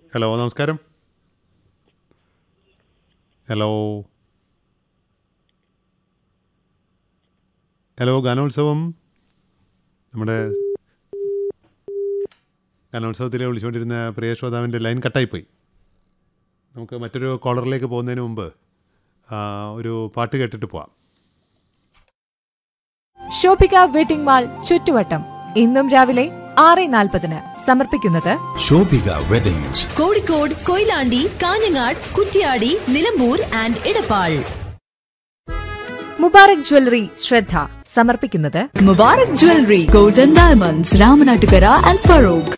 hello നമസ്കാരം hello hello ഗാനോത്സവം നമ്മുടെ ഗാനോത്സവത്തിൽ വിളിച്ചുകൊണ്ടിരുന്ന പ്രിയ ശ്രോതാവിൻ്റെ ലൈൻ കട്ടായിപ്പോയി നമുക്ക് മറ്റൊരു കോളറിലേക്ക് പോകുന്നതിന് മുമ്പ് ആ, ഒരു പാട്ട് കേട്ടിട്ട് പോവാം ഷോപ്പിക വെഡിംഗ് മാൾ ചുറ്റുവട്ടം ഇന്നും രാവിലെ ആറ് നാൽപ്പതിന് സമർപ്പിക്കുന്നത് Shobhika weddings Kozhikode Koyilandy Kanhangad Kuttiady Nilambur and Edappal Mubarak jewellery ശ്രദ്ധ സമർപ്പിക്കുന്നത് Mubarak jewellery golden diamonds Ramanattukara and Farooq